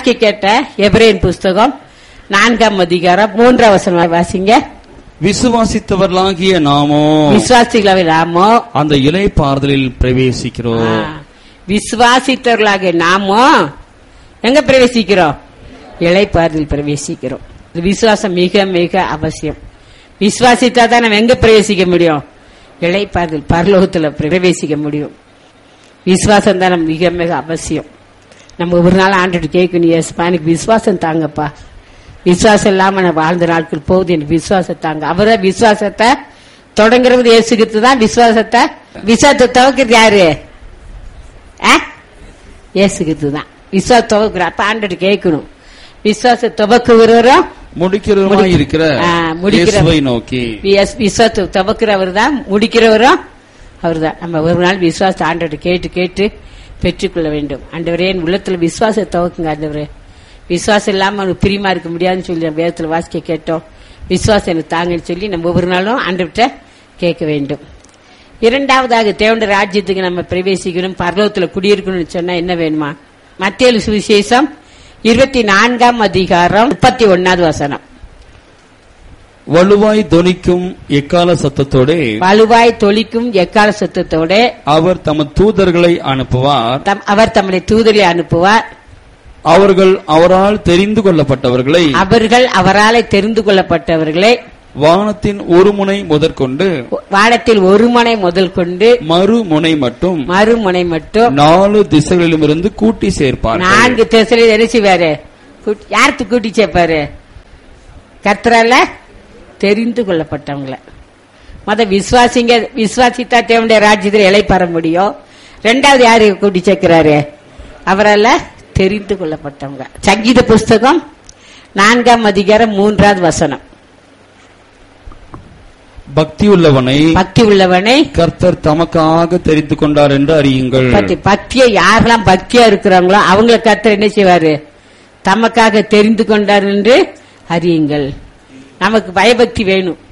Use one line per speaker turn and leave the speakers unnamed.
வாசிக்க கேட்ட எபிரேன் புஸ்தகம் நான்காம் அதிகாரம் மூன்றாம் வசனம் வாசிங்க
விசுவாசித்தவர்களாகிய நாமோ
விசுவாசிகளாவே நாமோ
அந்த இலை பாறுதலில் பிரவேசிக்கிறோம்
ஆ, விசுவாசித்தவர்களாக நாமோ எங்க பிரவேசிக்கிறோம் இளைப்பாறுதல் பிரவேசிக்கிறோம் இது விசுவாசம் மிக மிக அவசியம் விசுவாசித்தா தான் நம்ம எங்க பிரவேசிக்க முடியும் இளைப்பாறுதல் பரலோகத்துல பிரவேசிக்க முடியும் விசுவாசம் தான் நம்ம மிக மிக அவசியம் நம்ம ஒரு நாள் ஆண்டுட்டு கேட்கணும் ஏசுப்பா எனக்கு விசுவாசம் தாங்கப்பா விசுவாசம் இல்லாம நான் வாழ்ந்த நாட்கள் போகுது எனக்கு விசுவாசம் தாங்க அவரை விசுவாசத்தை தொடங்குறது இயேசுகிட்டு தான் விசுவாசத்தை விசுவாசத்தை துவக்கிறது யாரு ஆ? இயேசுகிட்டு தான் விசுவாச துவக்குற அப்ப ஆண்டுட்டு கேட்கணும் விசுவாச துவக்குகிறவரும்
முடிக்கிறவருமாய் இருக்கிற
ஆ, முடிக்கிற-
இயேசுவை நோக்கி
விசுவாசத்தை துவக்கிறவர் தான் முடிக்கிறவரும் அவர் தான் நம்ம ஒரு நாள் விசுவாசத்தை ஆண்டவரை கேட்டு கேட்டு பெற்றுக்கொள்ள வேண்டும் ஆண்டவரே என் உள்ளத்துல விசுவாசத்தை துவக்குங்க ஆண்டவரே விசுவாசம் இல்லாம அவனுக்கு பிரியமா இருக்க முடியாதுன்னு சொல்லி நம்ம வேதத்துல வாசிக்க கேட்டோம் விசுவாசம் எனக்கு தாங்கன்னு சொல்லி நம்ம ஒவ்வொரு நாளும் ஆண்டவர்கிட்ட கேட்க வேண்டும் இரண்டாவதாக தேவண்ட ராஜ்யத்துக்கு நம்ம பிரவேசிக்கணும் பரலோகத்துல குடியிருக்கணும்னு சொன்னா என்ன வேணுமா மத்திய சுவிசேஷம் இருபத்தி நான்காம் அதிகாரம் முப்பத்தி ஒன்னாவது வசனம்
வலுவாய் தொனிக்கும் எக்கால சத்தத்தோடே
வலுவாய் தொளிக்கும் எக்கால சத்தத்தோட
அவர் தமது தூதர்களை அனுப்புவார்
தம்- அவர் தம்முடைய தூதரை அனுப்புவார்
அவர்கள் அவரால் தெரிந்து கொள்ளப்பட்டவர்களை
அவர்கள் அவராலே தெரிந்து கொள்ளப்பட்டவர்களை
வானத்தின் ஒரு முனை முதற்கொண்டு
வானத்தில் ஒரு முனை முதல் கொண்டு
மறுமுனை மட்டும்
மறுமுனை மட்டும்
நாலு திசைகளிலுமிருந்து கூட்டி சேர்ப்பார்கள்
நான்கு திசையில என்ன செய்வாரு கூட்டி- யாருக்கு கூட்டி சேர்ப்பாரு கர்த்தரால தெரிந்து கொள்ளப்பட்டவங்கள மத விசுவாசிங்க விசுவாசித்தா தேவனுடைய ராஜ்யத்தில் இலை பெற முடியும் ரெண்டாவது யாரு கூட்டி சேர்க்கிறாரு அவரால தெரிந்து கொள்ளப்பட்டவங்க சங்கீத புஸ்தகம் நான்காம் அதிகாரம் மூன்றாவது வசனம்
பக்தி உள்ளவனை
பக்தி உள்ளவனை
கர்த்தர் தமக்காக தெரிந்து கொண்டார் என்று அறியுங்கள்
பக்தி பக்தியை யாரெல்லாம் பக்தியா இருக்கிறாங்களோ அவங்களை கர்த்தர் என்ன செய்வாரு தமக்காக தெரிந்து கொண்டார் என்று அறியுங்கள் நமக்கு பயபக்தி வேணும்